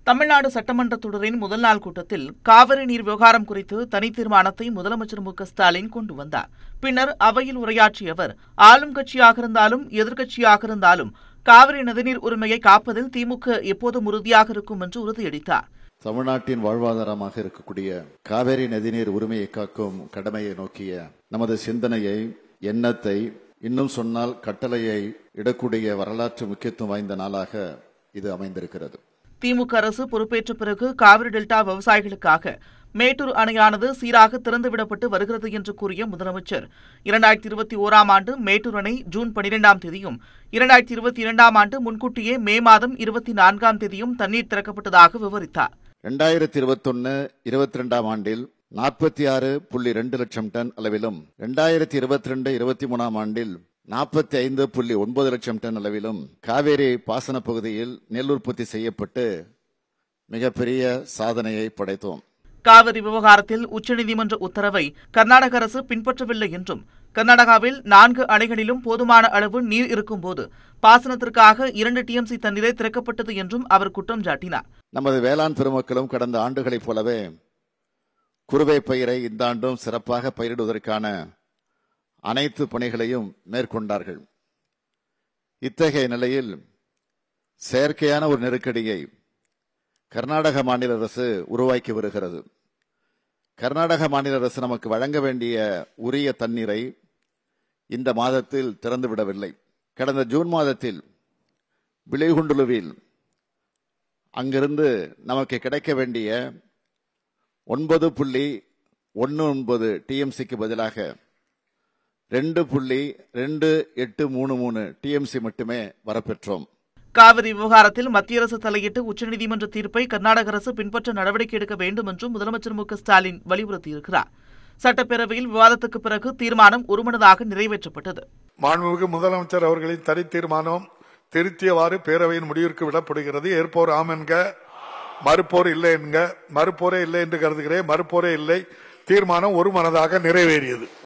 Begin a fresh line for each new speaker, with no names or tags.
தமிழ்நாடு சட்டமன்ற தொடரின் முதல் நாள் கூட்டத்தில் காவிரி நீர் விவகாரம் குறித்து தனி தீர்மானத்தை முதலமைச்சர் மு க ஸ்டாலின் கொண்டு வந்தார் பின்னர் அவையில் உரையாற்றிய அவர் ஆளும் கட்சியாக இருந்தாலும் எதிர்க்கட்சியாக இருந்தாலும் காவிரி நதிநீர் உரிமையை காப்பதில் திமுக எப்போதும் உறுதியாக இருக்கும் என்று உறுதியளித்தார்
தமிழ்நாட்டின் வாழ்வாதாரமாக இருக்கக்கூடிய காவேரி நதிநீர் உரிமையை காக்கும் கடமையை நோக்கிய நமது சிந்தனையை எண்ணத்தை இன்னும் சொன்னால் கட்டளையை இடக்கூடிய வரலாற்று முக்கியத்துவம் வாய்ந்த நாளாக இது அமைந்திருக்கிறது
திமுக அரசு பொறுப்பேற்ற பிறகு காவிரி டெல்டா விவசாயிகளுக்காக மேட்டூர் அணையானது சீராக திறந்துவிடப்பட்டு வருகிறது என்று கூறிய முதலமைச்சர் இரண்டாயிரத்தி இருபத்தி ஓராம் ஆண்டு மேட்டூர் அணை ஜூன் பனிரெண்டாம் தேதியும் இரண்டாயிரத்தி இருபத்தி இரண்டாம் ஆண்டு முன்கூட்டியே மே மாதம் இருபத்தி நான்காம் தேதியும் தண்ணீர் திறக்கப்பட்டதாக விவரித்தார்
ரெண்டாயிரத்தி இருபத்தொன்னு இருபத்தி ரெண்டாம் ஆண்டில் நாற்பத்தி ஆறு புள்ளி ரெண்டு லட்சம் டன் அளவிலும் ரெண்டாயிரத்தி இருபத்தி ரெண்டு இருபத்தி மூணாம் ஆண்டில் நாற்பத்தி ஐந்து புள்ளி ஒன்பது லட்சம் டன் அளவிலும் காவேரி பாசன பகுதியில் நெல் உற்பத்தி செய்யப்பட்டு மிகப்பெரிய சாதனையை படைத்தோம்
காவிரி விவகாரத்தில் உச்சநீதிமன்ற உத்தரவை கர்நாடக அரசு பின்பற்றவில்லை என்றும் கர்நாடகாவில் நான்கு அணைகளிலும் போதுமான அளவு நீர் இருக்கும்போது பாசனத்திற்காக இரண்டு டிஎம்சி தண்ணீரே திறக்கப்பட்டது என்றும் அவர் குற்றம் சாட்டினார்
நமது வேளாண் பெருமக்களும் கடந்த ஆண்டுகளைப் போலவே குறுவை பயிரை இந்த ஆண்டும் சிறப்பாக பயிரிடுவதற்கான அனைத்து பணிகளையும் மேற்கொண்டார்கள் இத்தகைய நிலையில் செயற்கையான ஒரு நெருக்கடியை கர்நாடக மாநில அரசு உருவாக்கி வருகிறது கர்நாடக மாநில அரசு நமக்கு வழங்க வேண்டிய உரிய தண்ணீரை இந்த மாதத்தில் திறந்துவிடவில்லை கடந்த ஜூன் மாதத்தில் விளைகுண்டுலுவில் அங்கிருந்து நமக்கு கிடைக்க வேண்டிய ஒன்பது புள்ளி ஒன்று ஒன்பது டிஎம்சிக்கு பதிலாக ரெண்டு புள்ளி ரெண்டு எட்டு மூணு மூணு டிஎம்சி மட்டுமே வரப்பெற்றோம்
காவிரி விவகாரத்தில் மத்திய அரசு தலையிட்டு உச்சநீதிமன்ற தீர்ப்பை கர்நாடக அரசு பின்பற்ற நடவடிக்கை எடுக்க வேண்டும் என்றும் முதலமைச்சர் மு க ஸ்டாலின் வலியுறுத்தியிருக்கிறார் சட்டப்பேரவையில் விவாதத்துக்கு பிறகு தீர்மானம் ஒருமனதாக நிறைவேற்றப்பட்டது
மாண்புமிகு முதலமைச்சர் அவர்களின் தனி தீர்மானம் திருத்தியவாறு பேரவையின் முடிவிற்கு விடப்படுகிறது ஏற்போர் ஆம் என்க மறுப்போர் இல்லை என்க மறுப்போரே இல்லை என்று கருதுகிறேன் மறுப்போரே இல்லை தீர்மானம் ஒரு மனதாக நிறைவேறியது